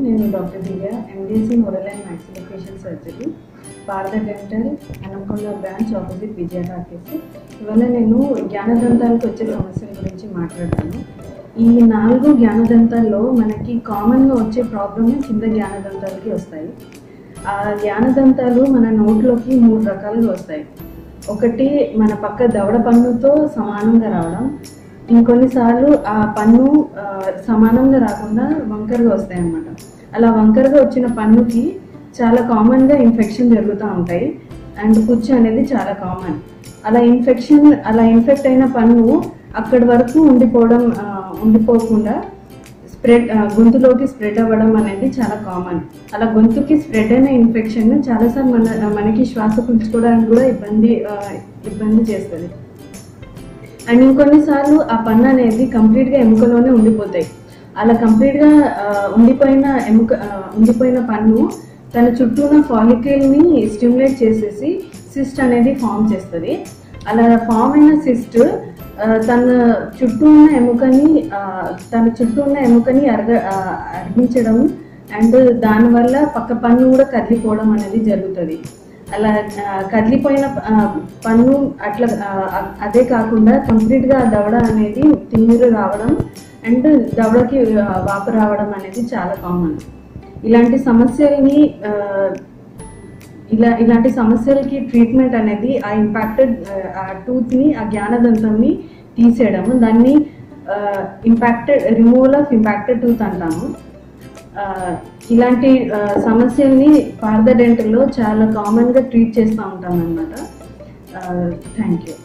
నేను doctor Divya MDS oral and maxillofacial surgery Partha dental Hanamkonda branch opposite Vijaya talkies ఇవాళ నేను జ్ఞానదంతాలకు వచ్చే సమస్యల గురించి మాట్లాడతాను ఈ నాలుగు జ్ఞానదంతాల్లో మనకి కామన్గా వచ్చే ప్రాబ్లమ్ కింద జ్ఞానదంతాలకి వస్తాయి ఆ జ్ఞానదంతాలు మన నోట్లోకి మూడు రకాలుగా వస్తాయి ఒకటి మన పక్క దవడ పన్నుతో సమానంగా రావడం ఇంకొన్నిసార్లు ఆ పన్ను ఆ, సమానంగా రాకుండా వంకరగా వస్తాయి అన్నమాట అలా వంకరగా వచ్చిన పన్నుకి చాలా కామన్గా ఇన్ఫెక్షన్ జరుగుతూ ఉంటాయి అండ్ పుచ్చు అనేది చాలా కామన్ అలా ఇన్ఫెక్షన్ అలా ఇన్ఫెక్ట్ అయిన పన్ను అక్కడి వరకు ఉండిపోవడం ఆ, ఉండిపోకుండా స్ప్రెడ్ ఆ, గొంతులోకి స్ప్రెడ్ అవ్వడం అనేది చాలా కామన్ అలా గొంతుకి స్ప్రెడ్ అయిన ఇన్ఫెక్షన్ చాలాసార్లు మన మనకి శ్వాస పీల్చుకోవడానికి కూడా ఇబ్బంది ఆ, ఇబ్బంది చేస్తుంది అండ్ ఇంకొన్నిసార్లు ఆ పన్ను అనేది కంప్లీట్గా ఎముకలోనే ఉండిపోతాయి అలా కంప్లీట్గా ఆ, ఉండిపోయిన ఎముక ఆ, ఉండిపోయిన పన్ను తన చుట్టూ ఉన్న ఫాలికల్ని స్టిమ్యులేట్ చేసేసి సిస్ట్ అనేది ఫామ్ చేస్తుంది అలా ఫామ్ అయిన సిస్ట్ తన చుట్టూ ఉన్న ఎముకని ఆ, తన చుట్టూ ఉన్న ఎముకని అరగ ఆ, అరిగించడం అండ్ దానివల్ల పక్క పన్ను కూడా కదిలిపోవడం అనేది జరుగుతుంది అలా ఆ, కదిలిపోయిన ఆ, పన్ను అట్లా ఆ, అదే కాకుండా కంప్లీట్గా దవడ అనేది తిమ్మిరి రావడం అండ్ దవడకి ఆ, వాపు రావడం అనేది చాలా కామన్ ఇలాంటి సమస్యల్ని ఆ, ఇలా ఇలాంటి సమస్యలకి ట్రీట్మెంట్ అనేది ఆ ఇంపాక్టెడ్ ఆ టూత్ని ఆ జ్ఞానదంతంని తీసేయడం దాన్ని impacted removal of impacted tooth అంటాము ఆ, ఇలాంటి ఆ, సమస్యల్ని పార్థ డెంటల్లో చాలా కామన్గా ట్రీట్ చేస్తూ ఉంటాం అనమాట థ్యాంక్ యూ